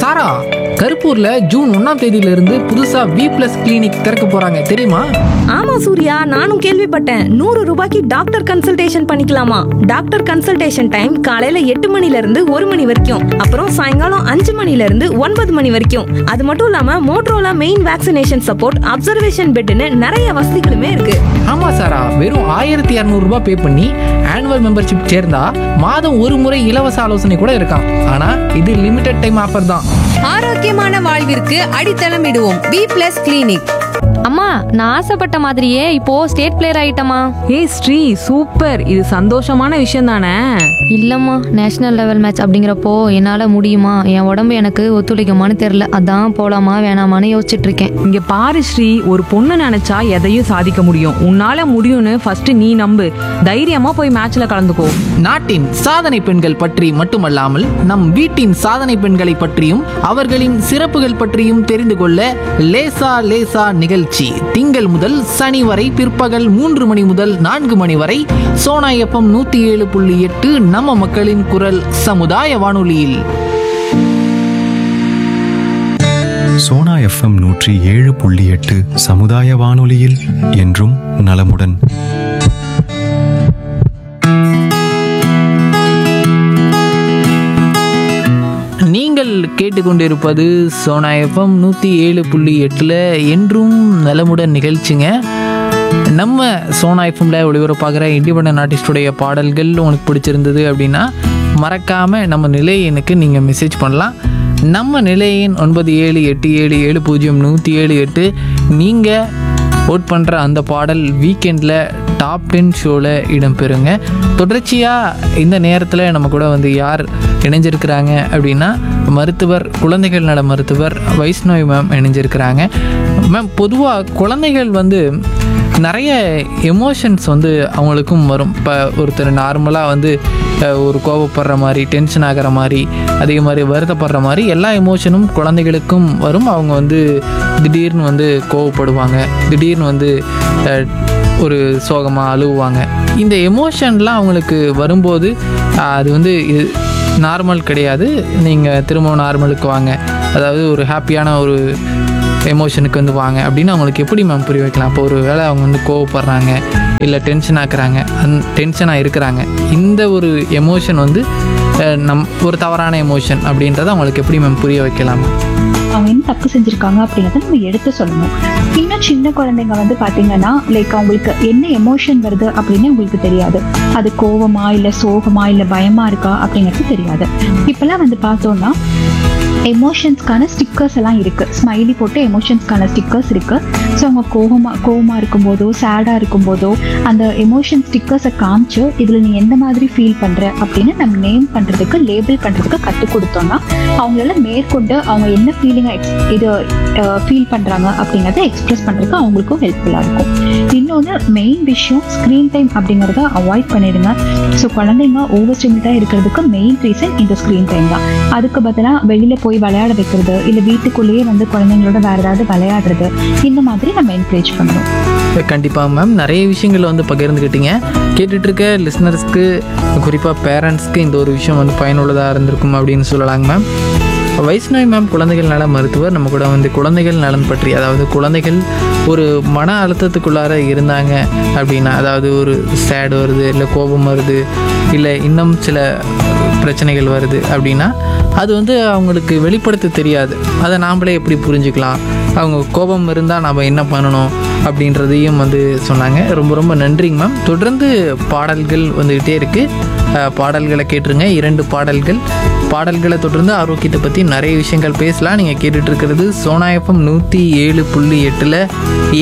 சாரா கருப்பூர்ல June ஒன்னாம் தேதியில இருந்து புதுசா வி பிளஸ் கிளினிக் திறக்க போறாங்க தெரியுமா ஆமா சூர்யா நானும் கேள்விப்பட்டேன் நூறு ரூபாய்க்கு டாக்டர் கன்சல்டேஷன் பண்ணிக்கலாமா டாக்டர் கன்சல்டேஷன் டைம் காலையில எட்டு மணில இருந்து ஒரு மணி வரைக்கும் அப்புறம் சாயங்காலம் அஞ்சு மணில இருந்து ஒன்பது மணி வரைக்கும் அது மட்டும் இல்லாம மோட்ரோலா மெயின் வேக்சினேஷன் சப்போர்ட் அப்சர்வேஷன் பெட்னு நிறைய வசதிகளுமே இருக்கு ஆமா சாரா வெறும் ஆயிரத்தி இரநூறு ரூபாய் பே பண்ணி ஆனுவல் மெம்பர்ஷிப் சேர்ந்தா மாதம் ஒரு முறை இலவச ஆலோசனை கூட இருக்காம் ஆனா இது லிமிடெட் டைம் ஆஃபர் தான் ஆரோக்கியமான வாழ்விற்கு அடித்தளம் இடுவோம் வி பிளஸ் கிளினிக் அம்மா நான் ஆசைப்பட்ட மாதிரியே இப்போ ஸ்டேட் பிளேயர் ஆயிட்டமா ஏய் ஸ்ரீ சூப்பர் இது சந்தோஷமான விஷயம் தானே இல்லம்மா நேஷனல் லெவல் மேட்ச் அப்படிங்கிறப்போ என்னால முடியுமா என் உடம்பு எனக்கு ஒத்துழைக்குமான்னு தெரியல அதான் போலாமா வேணாமான்னு யோசிச்சுட்டு இருக்கேன் இங்க பாரு ஸ்ரீ ஒரு பொண்ணு நினைச்சா எதையும் சாதிக்க முடியும் உன்னால முடியும்னு ஃபர்ஸ்ட் நீ நம்பு தைரியமா போய் மேட்ச்ல கலந்துக்கோ நாட்டின் சாதனை பெண்கள் பற்றி மட்டுமல்லாமல் நம் வீட்டின் சாதனை பெண்களை பற்றியும் அவர்களின் சிறப்புகள் பற்றியும் தெரிந்து கொள்ள லேசா லேசா நிகழ்ச்சி திங்கள் முதல் சனி வரை பிற்பகல் மூன்று மணி முதல் நான்கு மணி வரை சோனா எஃப்எம் நூத்தி ஏழு புள்ளி எட்டு நம்ம மக்களின் குரல் சமுதாய வானொலியில் சோனா எஃப்எம் நூற்றி ஏழு புள்ளி எட்டு சமுதாய வானொலியில் என்றும் நலமுடன் நீங்கள் கேட்டுக்கொண்டிருப்பது சோனா எஃப்எம் நூற்றி ஏழு புள்ளி எட்டில் என்றும் நலமுடன் நிகழ்ச்சிங்க நம்ம சோனா எஃப்எம்ல ஒளிபரப்பாகிற இண்டிபெண்டன்ட் ஆர்டிஸ்டுடைய பாடல்கள் உங்களுக்கு பிடிச்சிருந்தது அப்படின்னா மறக்காமல் நம்ம நிலையனுக்கு நீங்கள் மெசேஜ் பண்ணலாம் நம்ம நிலையின் ஒன்பது ஏழு எட்டு ஏழு ஏழு பூஜ்ஜியம் நூற்றி ஏழு எட்டு நீங்கள் ஓட் பண்ணுற அந்த பாடல் வீக்கெண்டில் டாப் டென் ஷோவில் இடம்பெறுங்க தொடர்ச்சியாக இந்த நேரத்தில் நம்ம கூட வந்து யார் இணைஞ்சிருக்கிறாங்க அப்படின்னா மருத்துவர் குழந்தைகள் நல மருத்துவர் வைஷ்ணவி மேம் இணைஞ்சிருக்கிறாங்க மேம் பொதுவாக குழந்தைகள் வந்து நிறைய எமோஷன்ஸ் வந்து அவங்களுக்கும் வரும் இப்போ ஒருத்தர் நார்மலாக வந்து அஹ், ஒரு கோபப்படுற மாதிரி டென்ஷன் ஆகிற மாதிரி அதே மாதிரி வருத்தப்படுற மாதிரி எல்லா எமோஷனும் குழந்தைகளுக்கும் வரும் அவங்க வந்து திடீர்னு வந்து கோவப்படுவாங்க திடீர்னு வந்து அஹ், ஒரு சோகமாக அழுவாங்க இந்த எமோஷன்லாம் அவங்களுக்கு வரும்போது அஹ், அது வந்து இது நார்மல் கிடையாது நீங்கள் திரும்ப நார்மலுக்கு வாங்க அதாவது ஒரு ஹாப்பியான ஒரு எமோஷனுக்கு வந்து வாங்க அப்படின்னு அவங்களுக்கு எப்படி மேம் புரிய வைக்கலாம் இப்போ ஒரு வேளை அவங்க வந்து கோவப்படுறாங்க இல்லை டென்ஷன் ஆக்குறாங்க அந் டென்ஷனாக இருக்கிறாங்க இந்த ஒரு எமோஷன் வந்து அஹ், நம் ஒரு தவறான எமோஷன் அப்படின்றத அவங்களுக்கு எப்படி மேம் புரிய வைக்கலாம் அவங்க என்ன தப்பு செஞ்சிருக்காங்க அப்படிங்கறத நம்ம எடுத்து சொல்லணும் இன்னும் சின்ன குழந்தைங்க வந்து பாத்தீங்கன்னா லைக் அவங்களுக்கு என்ன எமோஷன் வருது அப்படின்னு உங்களுக்கு தெரியாது அது கோவமா இல்ல சோகமா இல்ல பயமா இருக்கா அப்படிங்கிறது தெரியாது இப்பெல்லாம் வந்து பார்த்தோம்னா எமோஷன்ஸ்க்கான ஸ்டிக்கர்ஸ் எல்லாம் இருக்கு ஸ்மைலி போட்டு எமோஷன்ஸ்க்கான ஸ்டிக்கர்ஸ் இருக்கு ஸோ அவங்க கோவமா கோவமா இருக்கும்போதோ சேடா இருக்கும்போதோ அந்த எமோஷன் ஸ்டிக்கர்ஸை காமிச்சு இதுல நீ எந்த மாதிரி ஃபீல் பண்ற அப்படின்னு நம்ம நேம் பண்றதுக்கு லேபிள் பண்றதுக்கு கற்றுக் கொடுத்தோம்னா அவங்களால மேற்கொண்டு அவங்க என்ன ஃபீலிங்கை எக்ஸ் இது ஃபீல் பண்றாங்க அப்படிங்கறத எக்ஸ்பிரஸ் பண்றதுக்கு அவங்களுக்கும் ஹெல்ப்ஃபுல்லா இருக்கும் இன்னொன்று மெயின் விஷயம் ஸ்க்ரீன் டைம் அப்படிங்கறத அவாய்ட் பண்ணிடுங்க ஸோ குழந்தைங்க ஓவர் ஸ்டிமிட்டாக இருக்கிறதுக்கு மெயின் ரீசன் இந்த ஸ்க்ரீன் டைம் தான் அதுக்கு பதிலாக வெளியில போய் விளையாட வைக்கிறது இல்லை வீட்டுக்குள்ளேயே வந்து குழந்தைங்களோட வேற ஏதாவது விளையாடுறது இந்த மாதிரி நம்ம என்கரேஜ் பண்ணணும் கண்டிப்பாக மேம் நிறைய விஷயங்கள் வந்து பகிர்ந்துக்கிட்டீங்க கேட்டுட்டு இருக்க லிஸ்னர்ஸ்க்கு குறிப்பாக பேரண்ட்ஸ்க்கு இந்த ஒரு விஷயம் வந்து பயனுள்ளதாக இருந்திருக்கும் அப்படின்னு சொல்லலாங்க மேம் வைஷ்ணவி மேம் குழந்தைகள் நல மருத்துவர் நம்ம கூட வந்து குழந்தைகள் நலன் பற்றி அதாவது குழந்தைகள் ஒரு மன அழுத்தத்துக்குள்ளார இருந்தாங்க அப்படின்னா அதாவது ஒரு சேடு வருது இல்லை கோபம் வருது இல்லை இன்னும் சில பிரச்சனைகள் வருது அப்படின்னா அது வந்து அவங்களுக்கு வெளிப்படுத்த தெரியாது அதை நாமளே எப்படி புரிஞ்சுக்கலாம் அவங்க கோபம் இருந்தால் நம்ம என்ன பண்ணணும் அப்படின்றதையும் வந்து சொன்னாங்க ரொம்ப ரொம்ப நன்றிங்க மேம் தொடர்ந்து பாடல்கள் வந்துக்கிட்டே இருக்குது பாடல்களை கேட்டுருங்க இரண்டு பாடல்கள் பாடல்களை தொடர்ந்து ஆரோக்கியத்தை பற்றி நிறைய விஷயங்கள் பேசலாம் நீங்கள் கேட்டுட்டு இருக்கிறது சோனா எஃப்எம் நூற்றி ஏழு புள்ளி எட்டில்